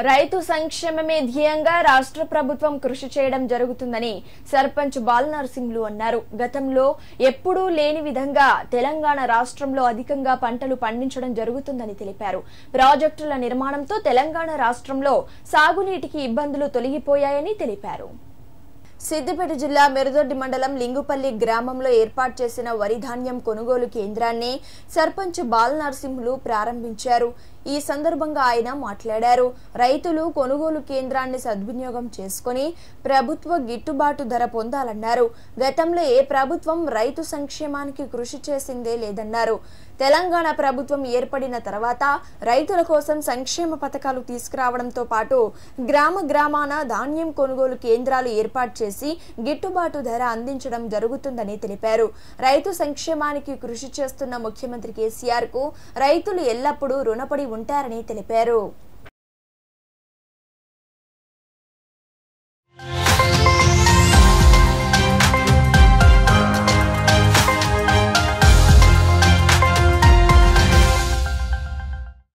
రైతు సంక్షేమమే ధ్యేయంగా రాష్ట్ర ప్రభుత్వం కృషి చేయడం జరుగుతుందని సర్పంచ్ బాలనరసింహులు అన్నారు గతంలో ఎప్పుడూ లేని విధంగా తెలంగాణ రాష్ట్రంలో అధికంగా పంటలు పండించడం జరుగుతుందని తెలిపారు ప్రాజెక్టుల నిర్మాణంతో తెలంగాణ రాష్ట్రంలో సాగునీటికి ఇబ్బందులు తొలగిపోయాయని తెలిపారు సిద్దిపేట జిల్లా మెరుదొడ్డి మండలం లింగుపల్లి గ్రామంలో ఏర్పాటు చేసిన వరి ధాన్యం కొనుగోలు కేంద్రాన్ని సర్పంచ్ బాలనరసింహులు ప్రారంభించారు ఈ సందర్భంగా ఆయన మాట్లాడారు రైతులు కొనుగోలు కేంద్రాన్ని సద్వినియోగం చేసుకుని ప్రభుత్వ గిట్టుబాటు ధర పొందాలన్నారు గతంలో ఏ ప్రభుత్వం రైతు సంక్షేమానికి కృషి చేసిందే లేదన్నారు తెలంగాణ ప్రభుత్వం ఏర్పడిన తర్వాత రైతుల కోసం సంక్షేమ పథకాలు తీసుకురావడంతో పాటు గ్రామ గ్రామాన ధాన్యం కొనుగోలు కేంద్రాలు ఏర్పాటు చేసి గిట్టుబాటు ధర అందించడం జరుగుతుందని తెలిపారు రైతు సంక్షేమానికి కృషి చేస్తున్న ముఖ్యమంత్రి కేసీఆర్ కు రైతులు ఎల్లప్పుడూ రుణపడి ఉంటారని తెలిపారు